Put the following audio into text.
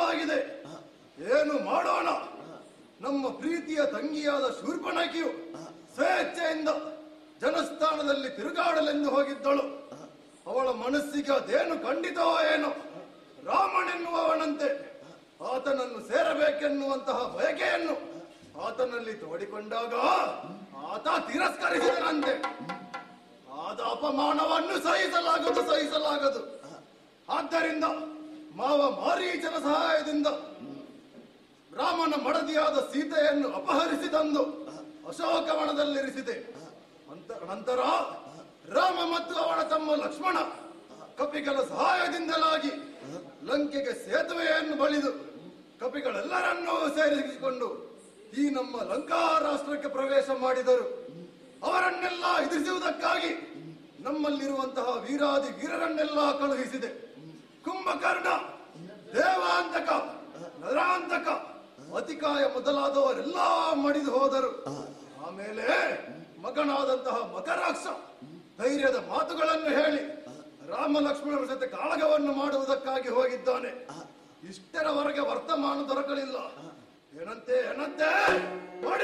ಆಗಿದೆ ಏನು ಮಾಡೋಣ ನಮ್ಮ ಪ್ರೀತಿಯ ತಂಗಿಯಾದ ಶೂರ್ಪಣಕಿಯು ಸ್ವೇಚ್ಛೆಯಿಂದ ಜನಸ್ಥಾನದಲ್ಲಿ ತಿರುಗಾಡಲೆಂದು ಹೋಗಿದ್ದಳು ಅವಳ ಮನಸ್ಸಿಗೆ ಅದೇನು ಖಂಡಿತವೋ ಏನೋ ರಾಮನೆನ್ನುವವನಂತೆ ಆತನನ್ನು ಸೇರಬೇಕೆನ್ನುವಂತಹ ಬಯಕೆಯನ್ನು ಆತನಲ್ಲಿ ತೋಡಿಕೊಂಡಾಗ ಆತ ತಿರಸ್ಕರಿಸಿದನಂತೆ ಆದ ಅಪಮಾನವನ್ನು ಸಹಿಸಲಾಗದು ಸಹಿಸಲಾಗದು ಆದ್ದರಿಂದ ಮಾವ ಮಾರೀಚನ ಸಹಾಯದಿಂದ ರಾಮನ ಮಡದಿಯಾದ ಸೀತೆಯನ್ನು ಅಪಹರಿಸಿ ತಂದು ಅಶೋಕವನದಲ್ಲಿರಿಸಿದೆ ಅಂತ ನಂತರ ರಾಮ ಮತ್ತು ಅವನ ತಮ್ಮ ಲಕ್ಷ್ಮಣ ಕಪಿಗಳ ಸಹಾಯದಿಂದಲಾಗಿ ಲಂಕೆಗೆ ಸೇತುವೆಯನ್ನು ಬಳಿದು ಕಪಿಗಳೆಲ್ಲರನ್ನೂ ಸೇರಿಸಿಕೊಂಡು ಈ ನಮ್ಮ ಲಂಕಾ ರಾಷ್ಟ್ರಕ್ಕೆ ಪ್ರವೇಶ ಮಾಡಿದರು ಅವರನ್ನೆಲ್ಲ ಎದುರಿಸುವುದಕ್ಕಾಗಿ ನಮ್ಮಲ್ಲಿರುವಂತಹ ವೀರಾದಿ ವೀರರನ್ನೆಲ್ಲ ಕಳುಹಿಸಿದೆ ಕುಂಭಕರ್ಣ ದೇವಾಂತಕ ನರಾಂತಕ ಅತಿಕಾಯ ಮೊದಲಾದವರೆಲ್ಲ ಮಡಿದು ಹೋದರು ಆಮೇಲೆ ಮಗನಾದಂತಹ ಮಕರಾಕ್ಷ ಧೈರ್ಯದ ಮಾತುಗಳನ್ನು ಹೇಳಿ ರಾಮ ಲಕ್ಷ್ಮಣರ ಜೊತೆ ಕಾಳಗವನ್ನು ಮಾಡುವುದಕ್ಕಾಗಿ ಹೋಗಿದ್ದಾನೆ ಇಷ್ಟರವರೆಗೆ ವರ್ತಮಾನ ದೊರಕಲಿಲ್ಲ ಏನಂತೆ ಏನಂತೆ ಹೊಡೆ